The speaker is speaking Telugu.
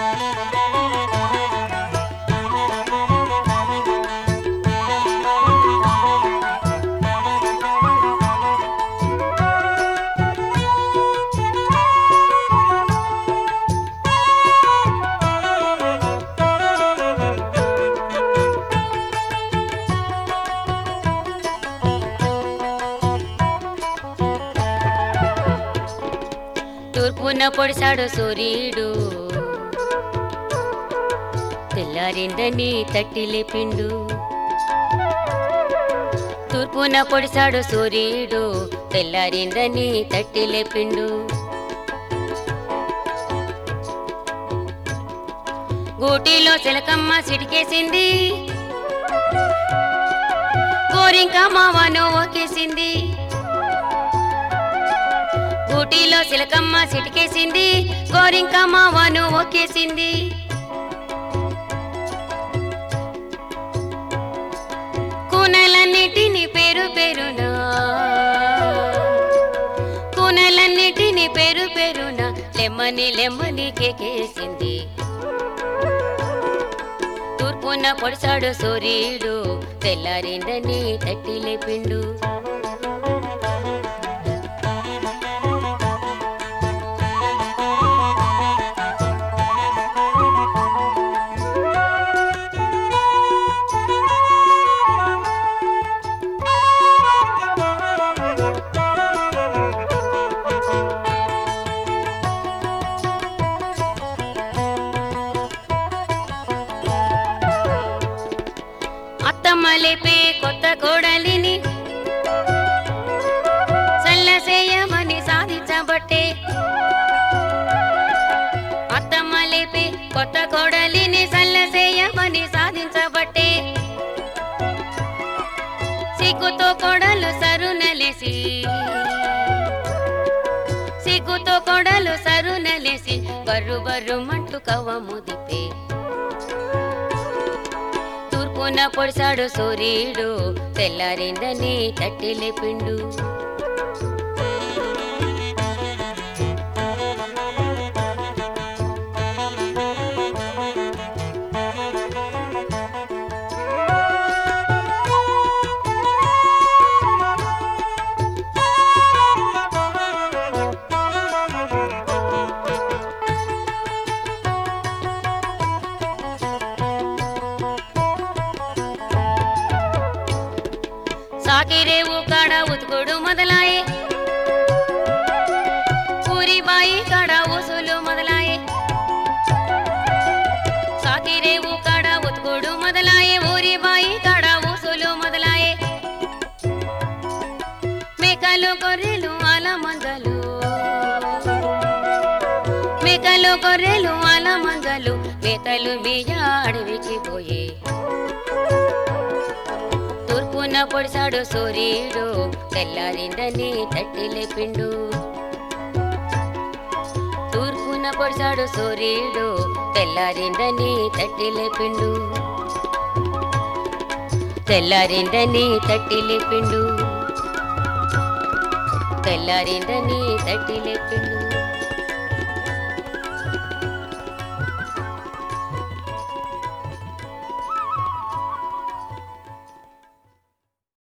తూర్పున పొడిసాడు సూర్యుడు తెల్లారిందని తట్టి లేపిండు తూర్పున పొడిసాడు సూర్యుడు తెల్లారిందని తట్టి లేపిండు గూటిలో చిలకమ్మ సిటికేసింది గోరింక మావను ఒకేసింది ఊటీలో సిలకమ్మ సిటికేసింది గోరింక మావను ఒకేసింది కూనలన్నిటిని పేరు పేరునా కూనలన్నిటిని పేరు పేరునా లెమ్మని లెమ్మని కేకేసింది తూర్పున పొడిసాడు సూర్యుడు తెల్లారిందని తట్టి లేపిండు అత్తమ్మ లేపే కొత్త కోడలిని చల్లసేయమని సాధించబట్టే అత్తమ్మ లేపే కొత్త కోడలిని చల్లసేయమని సాధించబట్టే సిగ్గుతో కొడలు సరునలేసి సిగ్గుతో కొడలు సరునలేసి బర్రు బర్రు మంటు కవ్వము దిప్పే తూర్పున పొడిసాడు సూర్యుడు తెల్లారిందని తట్టి లేపిండు సాకిరేవు కాడ ఉతుకుడు మొదలాయే పూరి బాయి కాడ ఉసులు మొదలాయే సాకిరేవు కాడ ఉతుకుడు మొదలాయే ఊరి బాయి కాడ ఉసులు మొదలాయే మేకలు గొర్రెలు అల మందలు మేకలు గొర్రెలు అల మందలు మేతలు బియ్య అడవికి పోయే తూర్పున పొడిసాడు సూర్యుడు తెల్లారిందని తట్టి లేపిండు తూర్పున పొడిసాడు సూర్యుడు తెల్లారిందని తట్టి లేపిండు తెల్లారిందని తట్టి లేపిండు తెల్లారిందని తట్టి లేపిండు